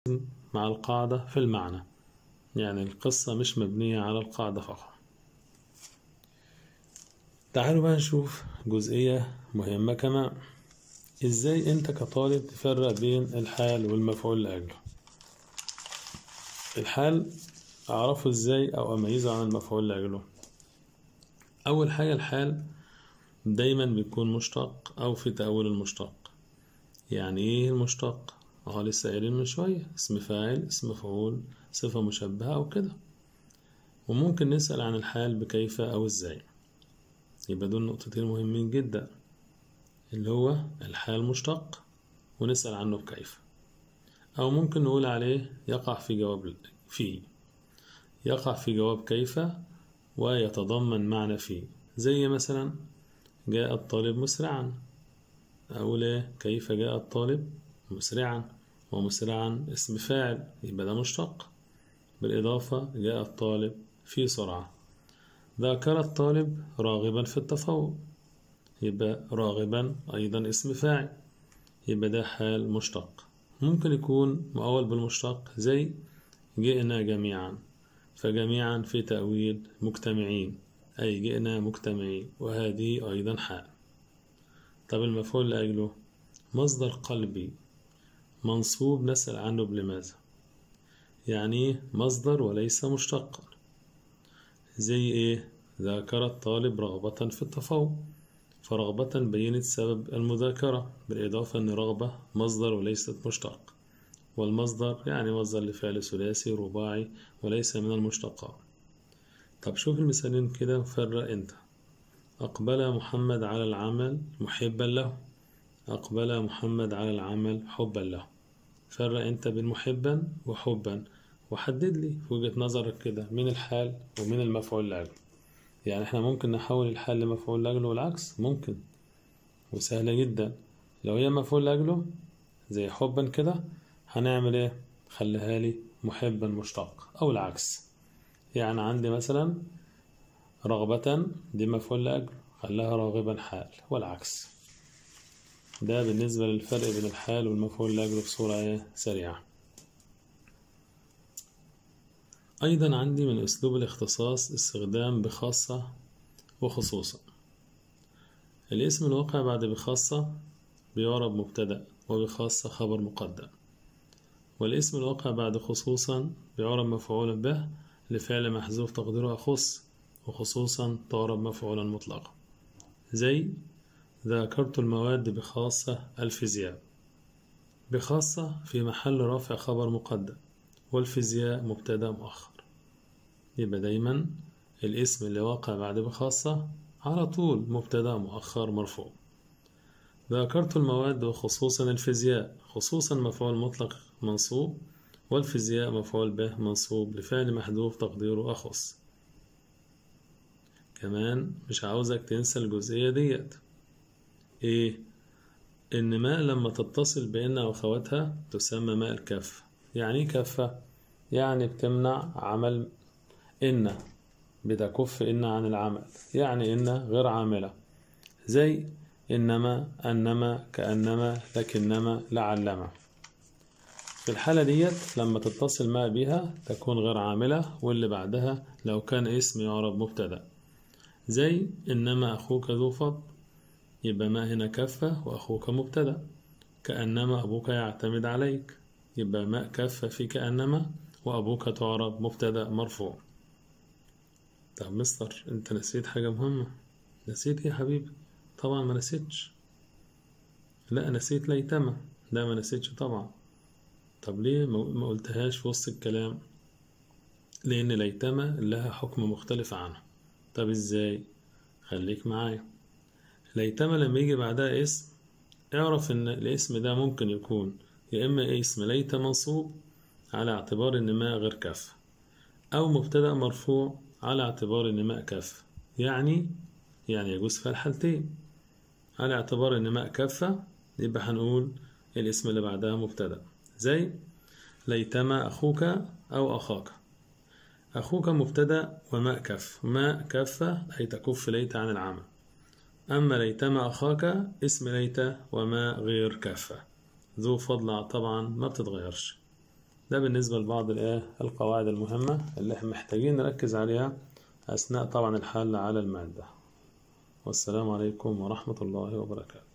الاسم مع القاعدة في المعنى يعني القصة مش مبنية على القاعدة فقط تعالوا بقى نشوف جزئية مهمة كمان ازاي انت كطالب تفرق بين الحال والمفعول لأجله الحال اعرفه ازاي او اميزه عن المفعول لأجله اول حاجة الحال دايما بيكون مشتق او في تأول المشتق يعني ايه المشتق اه لسه قايلين من شوية اسم فاعل اسم مفعول صفة مشبهة او كده وممكن نسأل عن الحال بكيف او ازاي يبقى دول نقطتين مهمين جدا اللي هو الحال مشتق ونسأل عنه بكيف أو ممكن نقول عليه يقع في جواب فيه يقع في جواب كيف ويتضمن معنى فيه زي مثلا جاء الطالب مسرعا أقول إيه كيف جاء الطالب مسرعا ومسرعا اسم فاعل يبقى ده مشتق بالإضافة جاء الطالب في سرعة ذاكر الطالب راغبا في التفوق يبقى راغبا أيضا اسم فاعل يبقى ده حال مشتق ممكن يكون مؤول بالمشتق زي جئنا جميعا فجميعا في تأويل مجتمعين أي جئنا مجتمعين وهذه أيضا حال طب المفعول لأجله مصدر قلبي منصوب نسأل عنه بلماذا يعني مصدر وليس مشتقا زي ايه ذاكر الطالب رغبة في التفوق فرغبة بينت سبب المذاكرة بالإضافة أن رغبة مصدر وليست مشتق والمصدر يعني مصدر لفعل ثلاثي رباعي وليس من المشتقات طب شوف المثالين كده وفرق انت أقبل محمد على العمل محبا له أقبل محمد على العمل حبا له فرق انت بين محبا وحبا وحدد لي في وجهة نظرك كده مين الحال ومين المفعول لأجله يعني احنا ممكن نحول الحال لمفعول لأجله والعكس ممكن وسهلة جدا لو هي مفعول لأجله زي حبا كده هنعمل ايه خليها لي محبا مشتق او العكس يعني عندي مثلا رغبة دي مفعول لأجله خلاها راغبا حال والعكس ده بالنسبة للفرق بين الحال والمفعول لأجله بصورة ايه سريعة أيضا عندي من أسلوب الاختصاص استخدام بخاصة وخصوصا الاسم الواقع بعد بخاصة بيعرب مبتدأ وبخاصة خبر مقدم والاسم الواقع بعد خصوصا بيعرب مفعولا به لفعل محذوف تقديره أخص وخصوصا تعرب مفعولا مطلقا زي ذاكرت المواد بخاصة الفيزياء بخاصة في محل رفع خبر مقدم والفيزياء مبتدأ مؤخر يبقى دايما الاسم اللي واقع بعد بخاصة على طول مبتدأ مؤخر مرفوع ذاكرت المواد وخصوصا الفيزياء خصوصا مفعول مطلق منصوب والفيزياء مفعول به منصوب لفعل محذوف تقديره أخص كمان مش عاوزك تنسى الجزئية ديت ايه ان ماء لما تتصل بإن وأخواتها تسمى ماء الكافة يعني ايه كافة يعني بتمنع عمل إن بتكف إن عن العمل يعني إن غير عاملة زي إنما أنما كأنما لكنما لعلما في الحالة ديت لما تتصل ما بها تكون غير عاملة واللي بعدها لو كان اسم يعرب مبتدأ زي إنما أخوك ذو فضل يبقى ما هنا كفة وأخوك مبتدأ كأنما أبوك يعتمد عليك يبقى ماء كفة في كأنما وأبوك تعرب مبتدأ مرفوع طب مستر أنت نسيت حاجة مهمة نسيت إيه يا حبيبي طبعا ما نسيتش لا نسيت ليتما لا ما نسيتش طبعا طب ليه ما قلتهاش في وسط الكلام لأن ليتما لها حكم مختلف عنه طب إزاي خليك معايا ليتما لما يجي بعدها اسم اعرف إن الاسم ده ممكن يكون يا إما اسم ليت منصوب على اعتبار إن ماء غير كف أو مبتدأ مرفوع على اعتبار إن ماء كف يعني يعني يجوز في الحالتين على اعتبار إن ماء كفة يبقى هنقول الاسم اللي بعدها مبتدأ زي ليتما أخوك أو أخاك أخوك مبتدأ وماء كف ماء كفة أي تكف ليت عن العمل أما ليتما أخاك اسم ليت وما غير كفة ذو فضل طبعا ما بتتغيرش ده بالنسبة لبعض الإيه القواعد المهمة اللي احنا محتاجين نركز عليها أثناء طبعا الحل على المادة والسلام عليكم ورحمة الله وبركاته